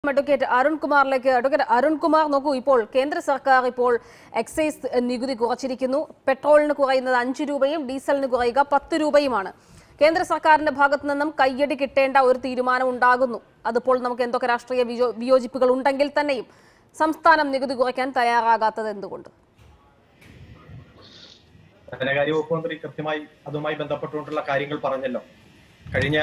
advocate അരുൺകുമാറിലേക്ക് advocate Arunkumar നോക്കൂ ഇപ്പോൾ കേന്ദ്ര സർക്കാർ ഇപ്പോൾ എക്സൈസ് നികുതി കുറച്ചിരിക്കുന്നു പെട്രോളിന് കുറയുന്നത് അഞ്ച് രൂപയും ഡീസലിന് കുറയുക പത്ത് രൂപയുമാണ് കേന്ദ്ര സർക്കാരിന്റെ ഭാഗത്തു നിന്നും കയ്യടി കിട്ടേണ്ട ഒരു തീരുമാനം ഉണ്ടാകുന്നു അതിപ്പോൾ നമുക്ക് എന്തൊക്കെ രാഷ്ട്രീയ വിയോ- വിയോജിപ്പുകൾ ഉണ്ടെങ്കിൽ തന്നെയും സംസ്ഥാനം നികുതി കുറയ്ക്കാൻ തയ്യാറാകാത്തത് എന്തുകൊണ്ട് ധനകാര്യ വകുപ്പ് മന്ത്രി കൃത്യമായി അതുമായി ബന്ധപ്പെട്ടുകൊണ്ടുള്ള കാര്യങ്ങൾ പറഞ്ഞല്ലോ കഴിഞ്ഞ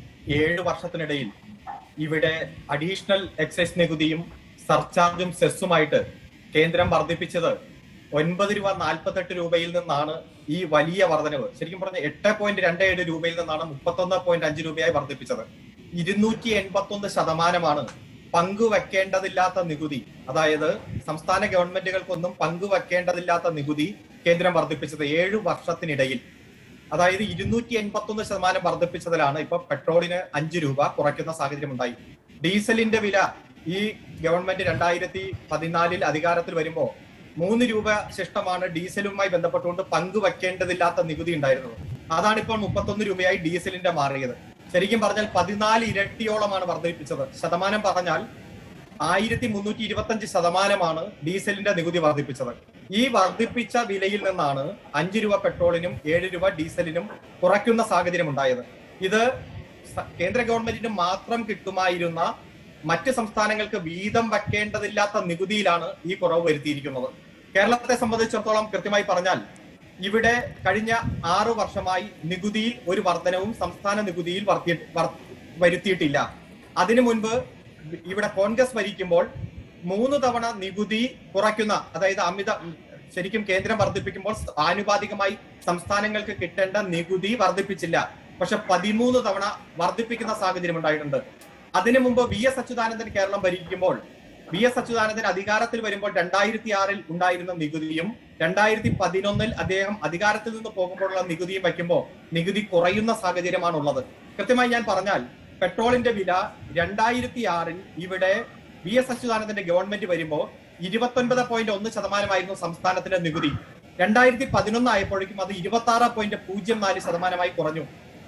ഏഴ് വർഷത്തിനിടയിൽ ഇവിടെ അഡീഷണൽ എക്സൈസ് നികുതിയും സർചാർജും സെസ്സുമായിട്ട് കേന്ദ്രം വർദ്ധിപ്പിച്ചത് ഒൻപത് രൂപ നാൽപ്പത്തെട്ട് രൂപയിൽ നിന്നാണ് ഈ വലിയ വർധനവ് ശരിക്കും പറഞ്ഞ എട്ട് പോയിന്റ് രണ്ട് ഏഴ് രൂപയിൽ നിന്നാണ് മുപ്പത്തൊന്ന് പോയിന്റ് അഞ്ച് രൂപയായി വർദ്ധിപ്പിച്ചത് ഇരുന്നൂറ്റി എൺപത്തി ഒന്ന് ശതമാനമാണ് പങ്കുവെക്കേണ്ടതില്ലാത്ത നികുതി അതായത് സംസ്ഥാന ഗവൺമെന്റുകൾക്കൊന്നും പങ്കുവെക്കേണ്ടതില്ലാത്ത നികുതി കേന്ദ്രം വർദ്ധിപ്പിച്ചത് ഏഴു വർഷത്തിനിടയിൽ അതായത് ഇരുന്നൂറ്റി എൺപത്തി ഒന്ന് ശതമാനം വർദ്ധിപ്പിച്ചതിലാണ് ഇപ്പൊ പെട്രോളിന് അഞ്ച് രൂപ കുറയ്ക്കുന്ന സാഹചര്യം ഉണ്ടായി ഡീസലിന്റെ വില ഈ ഗവൺമെന്റ് രണ്ടായിരത്തി പതിനാലിൽ അധികാരത്തിൽ വരുമ്പോ മൂന്ന് രൂപ ശിഷ്ടമാണ് ഡീസലുമായി ബന്ധപ്പെട്ടുകൊണ്ട് പങ്കുവെക്കേണ്ടതില്ലാത്ത നികുതി ഉണ്ടായിരുന്നത് അതാണ് ഇപ്പോൾ മുപ്പത്തൊന്ന് രൂപയായി ഡീസലിന്റെ മാറിയത് ശരിക്കും പറഞ്ഞാൽ പതിനാല് ഇരട്ടിയോളമാണ് വർദ്ധിപ്പിച്ചത് ശതമാനം പറഞ്ഞാൽ ആയിരത്തി മുന്നൂറ്റി ഇരുപത്തി അഞ്ച് ശതമാനമാണ് ഡീസലിന്റെ നികുതി വർദ്ധിപ്പിച്ചത് ഈ വർദ്ധിപ്പിച്ച വിലയിൽ നിന്നാണ് അഞ്ച് രൂപ പെട്രോളിനും ഏഴ് രൂപ ഡീസലിനും കുറയ്ക്കുന്ന സാഹചര്യം ഉണ്ടായത് ഇത് സ- കേന്ദ്ര ഗവൺമെന്റിന് മാത്രം കിട്ടുമായിരുന്ന മറ്റ് സംസ്ഥാനങ്ങൾക്ക് വീതം വെക്കേണ്ടതില്ലാത്ത നികുതിയിലാണ് ഈ കുറവ് വരുത്തിയിരിക്കുന്നത് കേരളത്തെ സംബന്ധിച്ചിടത്തോളം കൃത്യമായി പറഞ്ഞാൽ ഇവിടെ കഴിഞ്ഞ ആറു വർഷമായി നികുതിയിൽ ഒരു വർധനവും സംസ്ഥാന നികുതിയിൽ വർത്തി- വർ- വരുത്തിയിട്ടില്ല അതിനു മുൻപ് ഇവിടെ കോൺഗ്രസ് ഭരിക്കുമ്പോൾ മൂന്ന് തവണ നികുതി കുറയ്ക്കുന്ന അതായത് അമിത ശരിക്കും കേന്ദ്രം വർദ്ധിപ്പിക്കുമ്പോൾ ആനുപാതികമായി സംസ്ഥാനങ്ങൾക്ക് കിട്ടേണ്ട നികുതി വർദ്ധിപ്പിച്ചില്ല പക്ഷെ പതിമൂന്ന് തവണ വർദ്ധിപ്പിക്കുന്ന സാഹചര്യം ഉണ്ടായിട്ടുണ്ട് അതിനു മുമ്പ് വി എസ് അച്യുതാനന്ദൻ കേരളം ഭരിക്കുമ്പോൾ വി എസ് അച്യുതാനന്ദൻ അധികാരത്തിൽ വരുമ്പോൾ രണ്ടായിരത്തി ആറിൽ ഉണ്ടായിരുന്ന നികുതിയും രണ്ടായിരത്തി പതിനൊന്നിൽ അദ്ദേഹം അധികാരത്തിൽ നിന്ന് പോകുമ്പോഴുള്ള നികുതിയും വയ്ക്കുമ്പോൾ നികുതി കുറയുന്ന സാഹചര്യമാണ് ഉള്ളത് കൃത്യമായി ഞാൻ പറഞ്ഞാൽ പെട്രോളിന്റെ വില രണ്ടായിരത്തി ആറിൽ ഇവിടെ വി എസ് അച്യുതാനന്ദന്റെ ഗവൺമെന്റ് വരുമ്പോൾ ഇരുപത്തൊൻപത് പോയിന്റ് ഒന്ന് ശതമാനമായിരുന്നു സംസ്ഥാനത്തിന്റെ നികുതി രണ്ടായിരത്തി പതിനൊന്ന് ആയപ്പോഴേക്കും അത് ഇരുപത്തി ആറ് പോയിന്റ് പൂജ്യം നാല് ശതമാനമായി കുറഞ്ഞു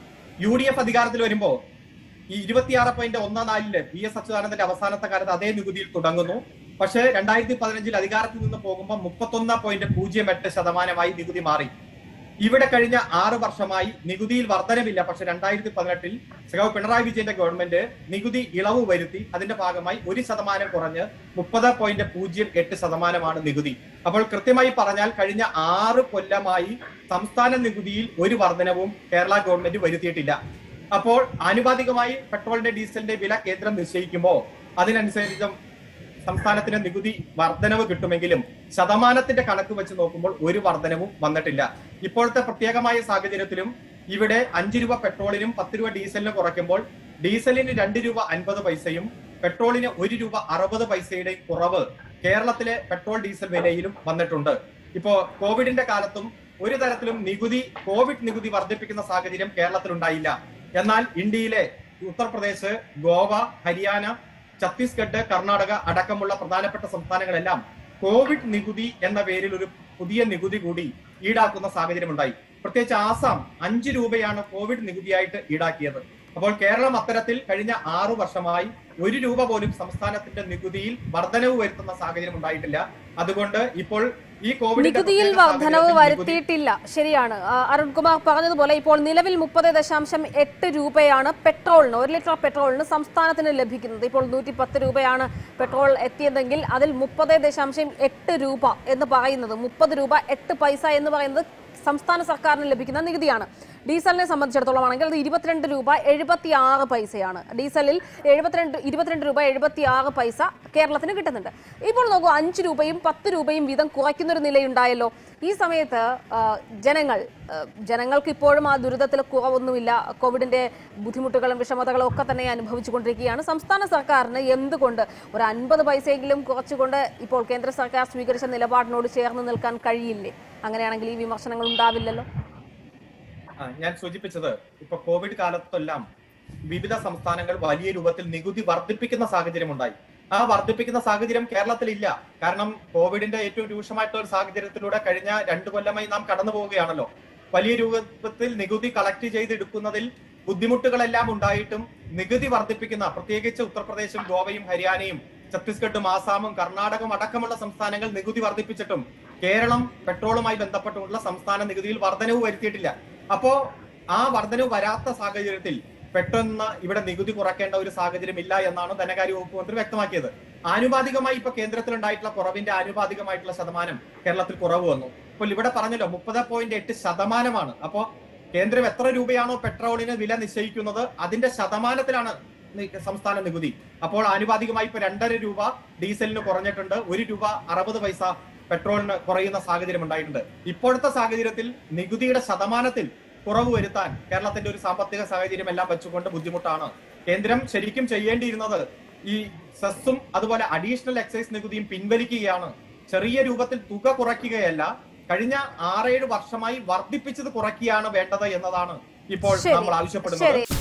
യു ഡി എഫ് അധികാരത്തിൽ വരുമ്പോൾ ഈ ഇരുപത്തിയാറ് പോയിന്റ് ഒന്ന് നാലില് വി എസ് അച്യുതാനന്ദന്റെ അവസാനത്തെ കാലത്ത് അതേ നികുതിയിൽ തുടങ്ങുന്നു പക്ഷേ രണ്ടായിരത്തി പതിനഞ്ചിൽ അധികാരത്തിൽ നിന്ന് പോകുമ്പോൾ മുപ്പത്തൊന്ന് പോയിന്റ് പൂജ്യം എട്ട് ശതമാനമായി നികുതി മാറി ഇവിടെ കഴിഞ്ഞ ആറ് വർഷമായി നികുതിയിൽ വർധനമില്ല പക്ഷെ രണ്ടായിരത്തി പതിനെട്ടിൽ സഖാവ് പിണറായി വിജയന്റെ ഗവൺമെന്റ് നികുതി ഇളവ് വരുത്തി അതിന്റെ ഭാഗമായി ഒരു ശതമാനം കുറഞ്ഞ് മുപ്പത് പോയിന്റ് പൂജ്യം എട്ട് ശതമാനമാണ് നികുതി അപ്പോൾ കൃത്യമായി പറഞ്ഞാൽ കഴിഞ്ഞ ആറ് കൊല്ലമായി സംസ്ഥാന നികുതിയിൽ ഒരു വർധനവും കേരള ഗവൺമെന്റ് വരുത്തിയിട്ടില്ല അപ്പോൾ ആനുപാതികമായി പെട്രോളിന്റെ ഡീസലിന്റെ വില കേന്ദ്രം നിശ്ചയിക്കുമ്പോൾ അതിനനുസരിച്ച് സംസ്ഥാനത്തിന് നികുതി വർധനവ് കിട്ടുമെങ്കിലും ശതമാനത്തിന്റെ കണക്ക് വെച്ച് നോക്കുമ്പോൾ ഒരു വർധനവും വന്നിട്ടില്ല ഇപ്പോഴത്തെ പ്രത്യേകമായ സാഹചര്യത്തിലും ഇവിടെ അഞ്ച് രൂപ പെട്രോളിനും പത്ത് രൂപ ഡീസലിനും കുറയ്ക്കുമ്പോൾ ഡീസലിന് രണ്ട് രൂപ അൻപത് പൈസയും പെട്രോളിന് ഒരു രൂപ അറുപത് പൈസയുടെ കുറവ് കേരളത്തിലെ പെട്രോൾ ഡീസൽ വിലയിലും വന്നിട്ടുണ്ട് ഇപ്പോ കോവിഡിന്റെ കാലത്തും ഒരു തരത്തിലും നികുതി കോവിഡ് നികുതി വർദ്ധിപ്പിക്കുന്ന സാഹചര്യം കേരളത്തിൽ ഉണ്ടായില്ല എന്നാൽ ഇന്ത്യയിലെ ഉത്തർപ്രദേശ് ഗോവ ഹരിയാന ഛത്തീസ്ഗഡ് കർണാടക അടക്കമുള്ള പ്രധാനപ്പെട്ട സംസ്ഥാനങ്ങളെല്ലാം കോവിഡ് നികുതി എന്ന പേരിൽ ഒരു പുതിയ നികുതി കൂടി ഈടാക്കുന്ന സാഹചര്യം ഉണ്ടായി പ്രത്യേകിച്ച് ആസാം അഞ്ച് രൂപയാണ് കോവിഡ് നികുതിയായിട്ട് ഈടാക്കിയത് അപ്പോൾ കേരളം അത്തരത്തിൽ കഴിഞ്ഞ ആറു വർഷമായി ഒരു രൂപ പോലും സംസ്ഥാനത്തിന്റെ നികുതിയിൽ വർധനവ് വരുത്തുന്ന സാഹചര്യം ഉണ്ടായിട്ടില്ല അതുകൊണ്ട് ഇപ്പോൾ ഈ കോവിഡ് നികുതിയിൽ വർധനവ് വരുത്തിയിട്ടില്ല ശരിയാണ് ആ, അരുൺകുമാർ പറഞ്ഞതുപോലെ ഇപ്പോൾ നിലവിൽ മുപ്പത് ദശാംശം എട്ട് രൂപയാണ് പെട്രോളിന് ഒരു ലിറ്റർ പെട്രോളിന് സംസ്ഥാനത്തിന് ലഭിക്കുന്നത് ഇപ്പോൾ നൂറ്റി പത്ത് രൂപയാണ് പെട്രോൾ എത്തിയതെങ്കിൽ അതിൽ മുപ്പത് ദശാംശം എട്ട് രൂപ എന്ന് പറയുന്നത് മുപ്പത് രൂപ എട്ട് പൈസ എന്ന് പറയുന്നത് സംസ്ഥാന സർക്കാരിന് ലഭിക്കുന്ന നികുതിയാണ് ഡീസലിനെ സംബന്ധിച്ചിടത്തോളം ആണെങ്കിൽ അത് ഇരുപത്തിരണ്ട് രൂപ എഴുപത്തി ആറ് പൈസയാണ് ഡീസലിൽ എഴുപത്തിരണ്ട് ഇരുപത്തിരണ്ട് രൂപ എഴുപത്തി ആറ് പൈസ കേരളത്തിന് കിട്ടുന്നുണ്ട് ഇപ്പോൾ നോക്കൂ അഞ്ച് രൂപയും പത്ത് രൂപയും വീതം കുറയ്ക്കുന്ന ഒരു നിലയുണ്ടായല്ലോ ഈ സമയത്ത് ആ, ജനങ്ങൾ ആ, ജനങ്ങൾക്ക് ഇപ്പോഴും ആ ദുരിതത്തിൽ കുറവൊന്നുമില്ല കോവിഡിന്റെ ബുദ്ധിമുട്ടുകളും വിഷമതകളും ഒക്കെ തന്നെ അനുഭവിച്ചുകൊണ്ടിരിക്കുകയാണ് സംസ്ഥാന സർക്കാരിന് എന്തുകൊണ്ട് ഒരു അൻപത് പൈസയെങ്കിലും കുറച്ചുകൊണ്ട് ഇപ്പോൾ കേന്ദ്ര സർക്കാർ സ്വീകരിച്ച നിലപാടിനോട് ചേർന്ന് നിൽക്കാൻ കഴിയില്ലേ അങ്ങനെയാണെങ്കിൽ ഈ വിമർശനങ്ങൾ ഉണ്ടാവില്ലല്ലോ ആ, ഞാൻ സൂചിപ്പിച്ചത് ഇപ്പൊ കോവിഡ് കാലത്തെല്ലാം വിവിധ സംസ്ഥാനങ്ങൾ വലിയ രൂപത്തിൽ നികുതി വർദ്ധിപ്പിക്കുന്ന സാഹചര്യം ഉണ്ടായി ആ വർദ്ധിപ്പിക്കുന്ന സാഹചര്യം കേരളത്തിൽ ഇല്ല കാരണം കോവിഡിന്റെ ഏറ്റവും രൂക്ഷമായിട്ടുള്ള ഒരു സാഹചര്യത്തിലൂടെ കഴിഞ്ഞ രണ്ടു കൊല്ലമായി നാം കടന്നു പോവുകയാണല്ലോ വലിയ രൂപത്തിൽ നികുതി കളക്ട് ചെയ്തെടുക്കുന്നതിൽ ബുദ്ധിമുട്ടുകളെല്ലാം ഉണ്ടായിട്ടും നികുതി വർദ്ധിപ്പിക്കുന്ന പ്രത്യേകിച്ച് ഉത്തർപ്രദേശും ഗോവയും ഹരിയാനയും ഛത്തീസ്ഗഡും ആസാമും കർണാടകം അടക്കമുള്ള സംസ്ഥാനങ്ങൾ നികുതി വർദ്ധിപ്പിച്ചിട്ടും കേരളം പെട്രോളുമായി ബന്ധപ്പെട്ടുള്ള സംസ്ഥാന നികുതിയിൽ വർധനവ് വരുത്തിയിട്ടില്ല അപ്പോ ആ വർധനവ് വരാത്ത സാഹചര്യത്തിൽ പെട്ടെന്ന് ഇവിടെ നികുതി കുറയ്ക്കേണ്ട ഒരു സാഹചര്യം ഇല്ല എന്നാണ് ധനകാര്യ വകുപ്പ് മന്ത്രി വ്യക്തമാക്കിയത് ആനുപാതികമായി ഇപ്പൊ കേന്ദ്രത്തിൽ ഉണ്ടായിട്ടുള്ള കുറവിന്റെ ആനുപാതികമായിട്ടുള്ള ശതമാനം കേരളത്തിൽ കുറവ് വന്നു അപ്പോൾ ഇവിടെ പറഞ്ഞല്ലോ മുപ്പത് പോയിന്റ് എട്ട് ശതമാനമാണ് അപ്പോ കേന്ദ്രം എത്ര രൂപയാണോ പെട്രോളിന് വില നിശ്ചയിക്കുന്നത് അതിന്റെ ശതമാനത്തിലാണ് നി- സംസ്ഥാന നികുതി അപ്പോൾ ആനുപാതികമായി ഇപ്പൊ രണ്ടര രൂപ ഡീസലിന് കുറഞ്ഞിട്ടുണ്ട് ഒരു രൂപ അറുപത് പൈസ പെട്രോളിന് കുറയുന്ന സാഹചര്യം ഉണ്ടായിട്ടുണ്ട് ഇപ്പോഴത്തെ സാഹചര്യത്തിൽ നികുതിയുടെ ശതമാനത്തിൽ കുറവ് വരുത്താൻ കേരളത്തിന്റെ ഒരു സാമ്പത്തിക സാഹചര്യം എല്ലാം വെച്ചുകൊണ്ട് ബുദ്ധിമുട്ടാണ് കേന്ദ്രം ശരിക്കും ചെയ്യേണ്ടിയിരുന്നത് ഈ സെസ്സും അതുപോലെ അഡീഷണൽ എക്സൈസ് നികുതിയും പിൻവലിക്കുകയാണ് ചെറിയ രൂപത്തിൽ തുക കുറയ്ക്കുകയല്ല കഴിഞ്ഞ ആറേഴ് വർഷമായി വർദ്ധിപ്പിച്ചത് കുറയ്ക്കുകയാണ് വേണ്ടത് എന്നതാണ് ഇപ്പോൾ ശരി നമ്മൾ ആവശ്യപ്പെടുന്നത് ശരി